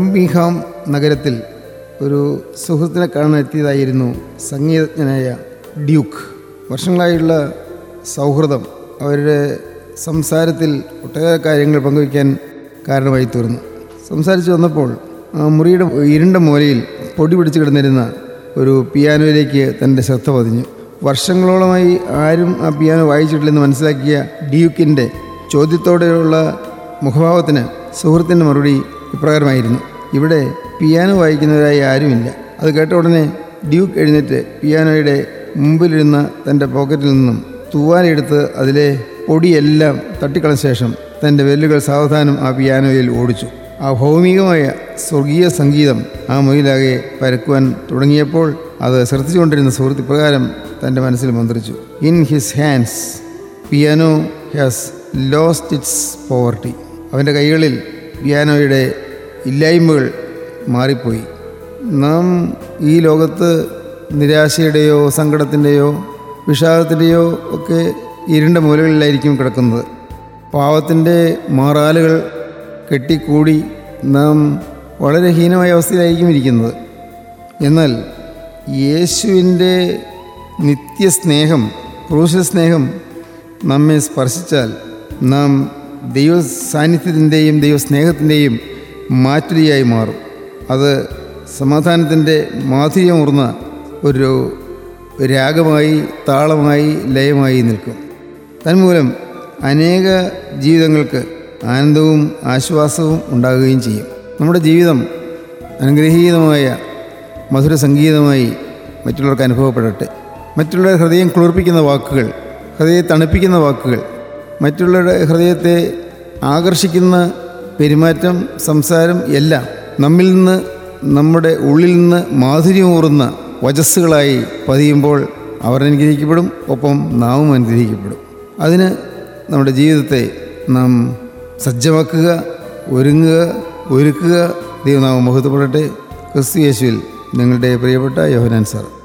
Birmingham നഗരത്തിൽ ഒരു സുഹൃത്തിനെ കാണാൻ എത്തിയതായിരുന്നു സംഗീതജ്ഞനായ ഡ്യൂക്ക് വർഷങ്ങളായുള്ള സൗഹൃദം അവരുടെ സംസാരത്തിൽ ഒട്ടേറെ കാര്യങ്ങൾ പങ്കുവയ്ക്കാൻ കാരണമായി തീർന്നു സംസാരിച്ചു വന്നപ്പോൾ ആ മുറിയുടെ ഇരുണ്ട മൂലയിൽ പൊടി പിടിച്ച് കിടന്നിരുന്ന ഒരു പിയാനോയിലേക്ക് തൻ്റെ ശ്രദ്ധ പതിഞ്ഞു വർഷങ്ങളോളമായി ആരും ആ പിയാനോ വായിച്ചിട്ടില്ലെന്ന് മനസ്സിലാക്കിയ ഡ്യൂക്കിൻ്റെ ചോദ്യത്തോടെയുള്ള മുഖഭാവത്തിന് സുഹൃത്തിൻ്റെ മറുപടി ഇപ്രകാരമായിരുന്നു ഇവിടെ പിയാനോ വായിക്കുന്നവരായി ആരുമില്ല അത് കേട്ട ഉടനെ ഡ്യൂക്ക് എഴുന്നേറ്റ് പിയാനോയുടെ മുമ്പിലിരുന്ന തൻ്റെ പോക്കറ്റിൽ നിന്നും തൂവാലെടുത്ത് അതിലെ പൊടിയെല്ലാം തട്ടിക്കളഞ്ഞ ശേഷം തൻ്റെ വെല്ലുകൾ സാവധാനം ആ പിയാനോയിൽ ഓടിച്ചു ആ ഭൗമികമായ സ്വർഗീയ സംഗീതം ആ മുയിലാകെ പരക്കുവാൻ തുടങ്ങിയപ്പോൾ അത് ശ്രദ്ധിച്ചുകൊണ്ടിരുന്ന സുഹൃത്ത് പ്രകാരം തൻ്റെ മനസ്സിൽ മന്ത്രിച്ചു in his hands piano has lost its poverty അവൻ്റെ കൈകളിൽ പിയാനോയുടെ ഇല്ലായ്മകൾ മാറിപ്പോയി നാം ഈ ലോകത്ത് നിരാശയുടെയോ സങ്കടത്തിൻ്റെയോ വിഷാദത്തിൻ്റെയോ ഒക്കെ ഇരുണ്ട മൂലകളിലായിരിക്കും കിടക്കുന്നത് പാവത്തിൻ്റെ മാറാലുകൾ കെട്ടിക്കൂടി നാം വളരെ ഹീനമായ അവസ്ഥയിലായിരിക്കും ഇരിക്കുന്നത് എന്നാൽ യേശുവിൻ്റെ നിത്യസ്നേഹം ക്രൂശ സ്നേഹം നമ്മെ സ്പർശിച്ചാൽ നാം ദൈവ സാന്നിധ്യത്തിൻ്റെയും ദൈവസ്നേഹത്തിൻ്റെയും മാറ്റുരിയായി മാറും അത് സമാധാനത്തിൻ്റെ മാധുര്യമൂർന്ന ഒരു രാഗമായി താളമായി ലയമായി നിൽക്കും തന്മൂലം അനേക ജീവിതങ്ങൾക്ക് ആനന്ദവും ആശ്വാസവും ഉണ്ടാകുകയും ചെയ്യും നമ്മുടെ ജീവിതം അനുഗ്രഹീതമായ മധുര സംഗീതമായി മറ്റുള്ളവർക്ക് അനുഭവപ്പെടട്ടെ മറ്റുള്ളവരുടെ ഹൃദയം കുളിർപ്പിക്കുന്ന വാക്കുകൾ ഹൃദയത്തെ തണുപ്പിക്കുന്ന വാക്കുകൾ മറ്റുള്ളവരുടെ ഹൃദയത്തെ ആകർഷിക്കുന്ന പെരുമാറ്റം സംസാരം എല്ലാം നമ്മിൽ നിന്ന് നമ്മുടെ ഉള്ളിൽ നിന്ന് മാധുര്യമൂറുന്ന വചസ്സുകളായി പതിയുമ്പോൾ അവർ അനുഗ്രഹിക്കപ്പെടും ഒപ്പം നാവും അനുഗ്രഹിക്കപ്പെടും അതിന് നമ്മുടെ ജീവിതത്തെ നാം സജ്ജമാക്കുക ഒരുങ്ങുക ഒരുക്കുക ദൈവനാമം മഹത്വപ്പെടട്ടെ ക്രിസ്തു യേശുവിൽ നിങ്ങളുടെ പ്രിയപ്പെട്ട യോഹനാൻ സാർ